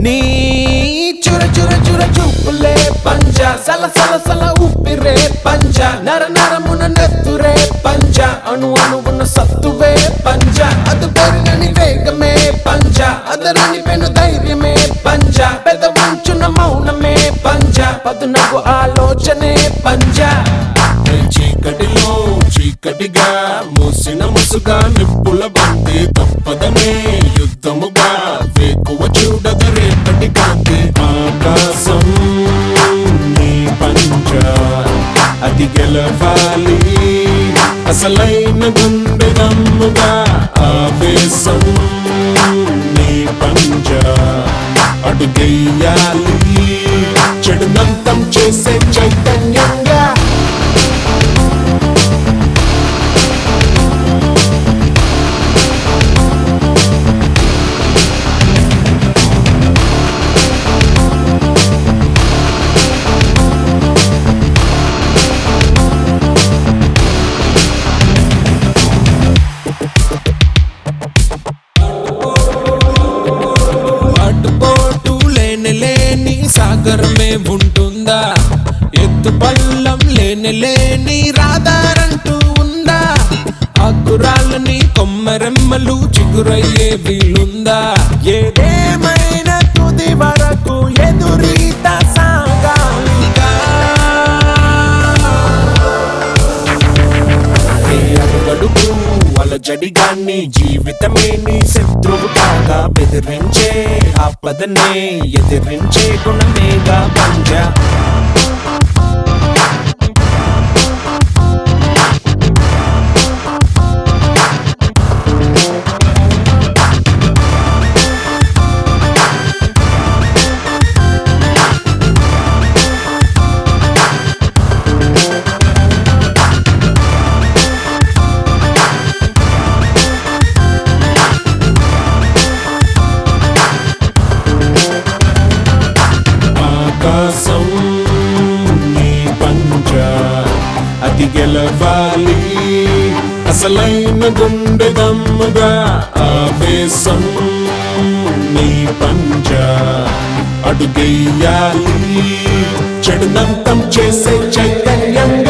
నీ చుర చుర చుర చూపులే పంజ సల సల సల ఉప్పిరే పంజ నర నరమున నెత్తురే పంజ అణు అణువున సత్తువే పంజ అది పెరుగని వేగమే పంజ అదరని పెను ధైర్యమే పంజ పెద ఉంచున మౌనమే పంజ పదునకు ఆలోచనే పంజ చీకటిలో చీకటిగా మూసిన ముసుగా నిప్పుల బంతి తప్పదనే యుద్ధముగా వేకువ చూడగ రేపటి కాంతి ఆకాశం నీ పంచ అది గెలవాలి అసలైన గుండె దమ్ముగా ఆవేశం నీ పంచ అడుగెయ్యాలి చెడునంతం చేసే చైతన్యంగా అడ్డుపోటు లేని లేని సాగరమే ఉంటుందా ఎత్తు పల్లం లేని లేని రాదారంటూ ఉందా అగ్గురాలని కొమ్మరెమ్మలు చిగురయ్యే వీలుందా ఏదేమైనా తుది వరకు ఎదురీత సాగాలిగా ఏ అడుగడుగు అలజడిగాన్ని జీవితమే నీ శత్రువు కాగా బెదిరించే ఆపదనే ఎదిరించే గుణమేగా పంజ ఆకాశం నీ పంచ అది గెలవాలి అసలైన గుండె దమ్ముగా ఆవేశం నీ పంచ అడుగెయ్యాలి చెడునంతం చేసే చైతన్యం